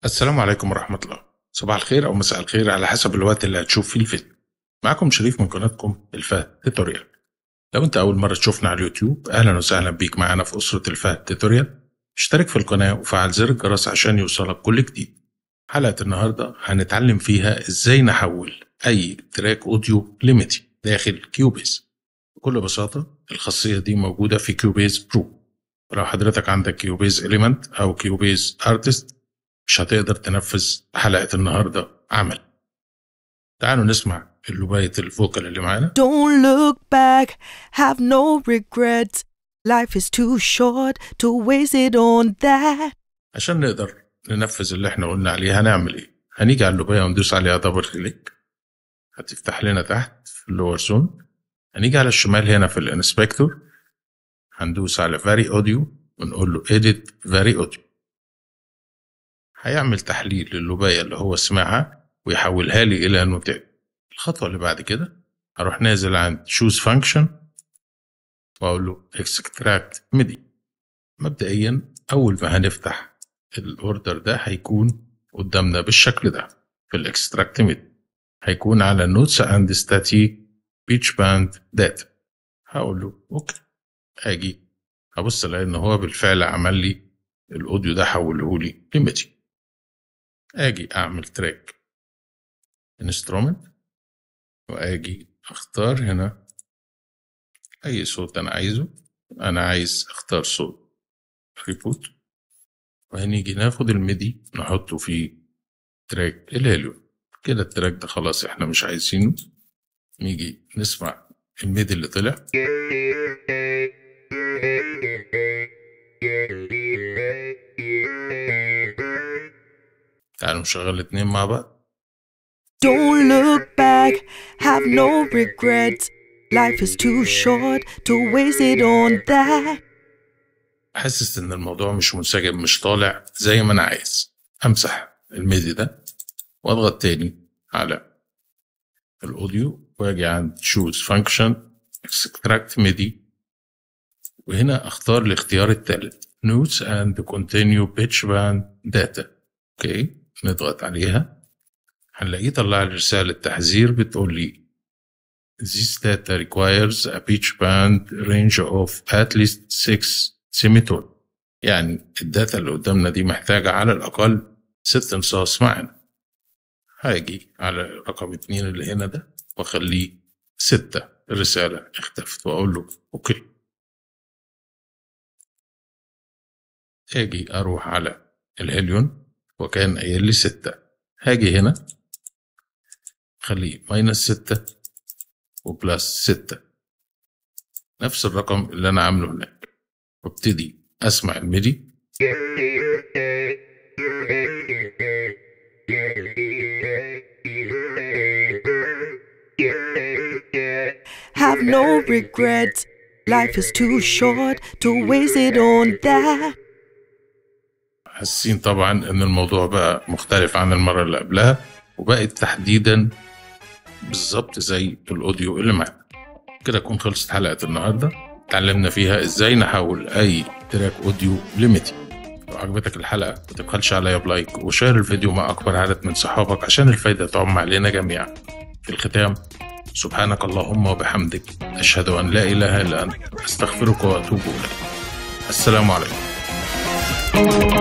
السلام عليكم ورحمة الله صباح الخير أو مساء الخير على حسب الوقت اللي هتشوف فيه الفيديو معكم شريف من قناتكم الفهد توتوريال لو أنت أول مرة تشوفنا على اليوتيوب أهلا وسهلا بيك معانا في أسرة الفهد توتوريال اشترك في القناة وفعل زر الجرس عشان يوصلك كل جديد حلقة النهاردة هنتعلم فيها إزاي نحول أي تراك أوديو ليميتي داخل كيوبيز بكل بساطة الخاصية دي موجودة في كيوبيز برو لو حضرتك عندك كيوبيز إليمنت أو كيوبيز أرتست مش هتقدر تنفذ حلقة النهاردة عمل تعالوا نسمع اللوباية الفوكال اللي معانا Don't look back, have no regrets. Life is too short to waste it on that. عشان نقدر ننفذ اللي احنا قلنا عليه هنعمل ايه هنيجي على اللوباية وندوس عليها دبل كليك هتفتح لنا تحت في اللور زون هنيجي على الشمال هنا في الانسبكتور هندوس على فاري اوديو ونقول له edit فاري اوديو هيعمل تحليل للوباية اللي هو سمعها ويحولها لي إلى نوتات الخطوة اللي بعد كده هروح نازل عند choose function وأقول له extract MIDI مبدئيا أول ما هنفتح الأوردر ده هيكون قدامنا بالشكل ده في الاكستراكت ميدي هيكون على نوتس اند ستاتيك بيتش باند داتا هقول له اوكي اجي هبص الاقي ان هو بالفعل عمل لي الاوديو ده حوله لي لميدي اجي اعمل تراك انسترومنت واجي اختار هنا اي صوت انا عايزه انا عايز اختار صوت ريبوت وهنيجي ناخد الميدي نحطه في تراك الهيليو كده التراك ده خلاص احنا مش عايزينه نيجي نسمع الميدي اللي طلع تعالوا نشغل الاتنين مع بعض Don't look back, have no regrets. Life is too short to waste it on that. حاسس ان الموضوع مش منسجم مش طالع زي ما انا عايز امسح الميدي ده واضغط تاني على الاوديو واجي عند choose function extract MIDI وهنا اختار الاختيار الثالث notes and continue pitch band data اوكي نضغط عليها هنلاقيه طلع لي رسالة تحذير بتقول لي This data requires a pitch band range of at least 6 semitone يعني الداتا اللي قدامنا دي محتاجة على الأقل ست انصاص معانا هاجي على رقم اتنين اللي هنا ده واخليه ستة الرسالة اختفت واقول له اوكي اجي اروح على الهيليون وكان قايل لي ستة هاجي هنا خليه ماينس ستة وبلس ستة نفس الرقم اللي انا عامله هناك وابتدي اسمع الميدي Have no regrets. Life is too short to waste it on that. حاسين طبعا ان الموضوع بقى مختلف عن المره اللي قبلها وبقت تحديدا بالظبط زي الاوديو اللي معانا كده تكون خلصت حلقه النهارده اتعلمنا فيها ازاي نحول اي تراك اوديو لميتي لو عجبتك الحلقه ما تبخلش عليا بلايك وشير الفيديو مع اكبر عدد من صحابك عشان الفايده تعم علينا جميعا في الختام سبحانك اللهم وبحمدك اشهد ان لا اله الا انت استغفرك واتوب اليك السلام عليكم